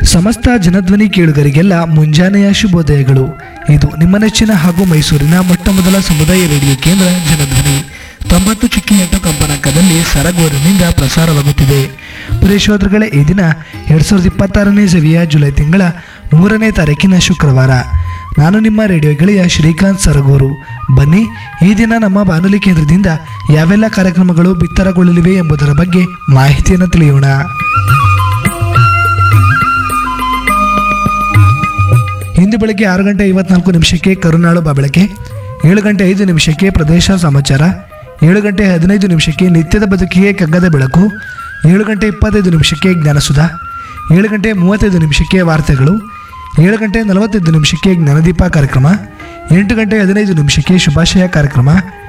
ಸಮಸ್ತ ಜನಧ್ವನಿ ಕೇಳುಗರಿಗೆಲ್ಲ ಮುಂಜಾನೆಯ ಶುಭೋದಯಗಳು ಇದು ನಿಮ್ಮ ನೆಚ್ಚಿನ ಹಾಗೂ ಮೈಸೂರಿನ ಮೊಟ್ಟ ಮೊದಲ ಸಮುದಾಯ ರೇಡಿಯೋ ಕೇಂದ್ರ ಜನಧ್ವನಿ ತೊಂಬತ್ತು ಚಿಕ್ಕಿ ಎಂಟು ಕಂಪನಾಂಕದಲ್ಲಿ ಸರಗೂರಿನಿಂದ ಪ್ರಸಾರವಾಗುತ್ತಿದೆ ಪ್ರೇಕ್ಷೋದ್ರಗಳೇ ಈ ದಿನ ಎರಡು ಸಾವಿರದ ಇಪ್ಪತ್ತಾರನೇ ಸವಿಯ ಜುಲೈ ತಿಂಗಳ ಮೂರನೇ ತಾರೀಕಿನ ಶುಕ್ರವಾರ ನಾನು ನಿಮ್ಮ ರೇಡಿಯೋ ಗೆಳೆಯ ಶ್ರೀಕಾಂತ್ ಸರಗೂರು ಬನ್ನಿ ಈ ದಿನ ನಮ್ಮ ಬಾನುಲಿ ಕೇಂದ್ರದಿಂದ ಯಾವೆಲ್ಲ ಕಾರ್ಯಕ್ರಮಗಳು ಬಿತ್ತರಗೊಳ್ಳಲಿವೆ ಎಂಬುದರ ಬಗ್ಗೆ ಮಾಹಿತಿಯನ್ನು ತಿಳಿಯೋಣ ಇಂದು ಬೆಳಗ್ಗೆ ಆರು ಗಂಟೆ ಐವತ್ನಾಲ್ಕು ನಿಮಿಷಕ್ಕೆ ಕರುನಾಳು ಬಾಬೆಳಕೆ ಏಳು ಗಂಟೆ ಐದು ನಿಮಿಷಕ್ಕೆ ಪ್ರದೇಶ ಸಮಾಚಾರ ಏಳು ಗಂಟೆ ಹದಿನೈದು ನಿಮಿಷಕ್ಕೆ ನಿತ್ಯದ ಬದುಕಿಗೆ ಕಗ್ಗದ ಬೆಳಕು ಏಳು ಗಂಟೆ ಇಪ್ಪತ್ತೈದು ನಿಮಿಷಕ್ಕೆ ಜ್ಞಾನಸುಧ ಏಳು ಗಂಟೆ ಮೂವತ್ತೈದು ನಿಮಿಷಕ್ಕೆ ವಾರ್ತೆಗಳು ಏಳು ಗಂಟೆ ನಲವತ್ತೈದು ನಿಮಿಷಕ್ಕೆ ಜ್ಞಾನದೀಪ ಕಾರ್ಯಕ್ರಮ ಎಂಟು ಗಂಟೆ ಹದಿನೈದು ನಿಮಿಷಕ್ಕೆ ಶುಭಾಶಯ ಕಾರ್ಯಕ್ರಮ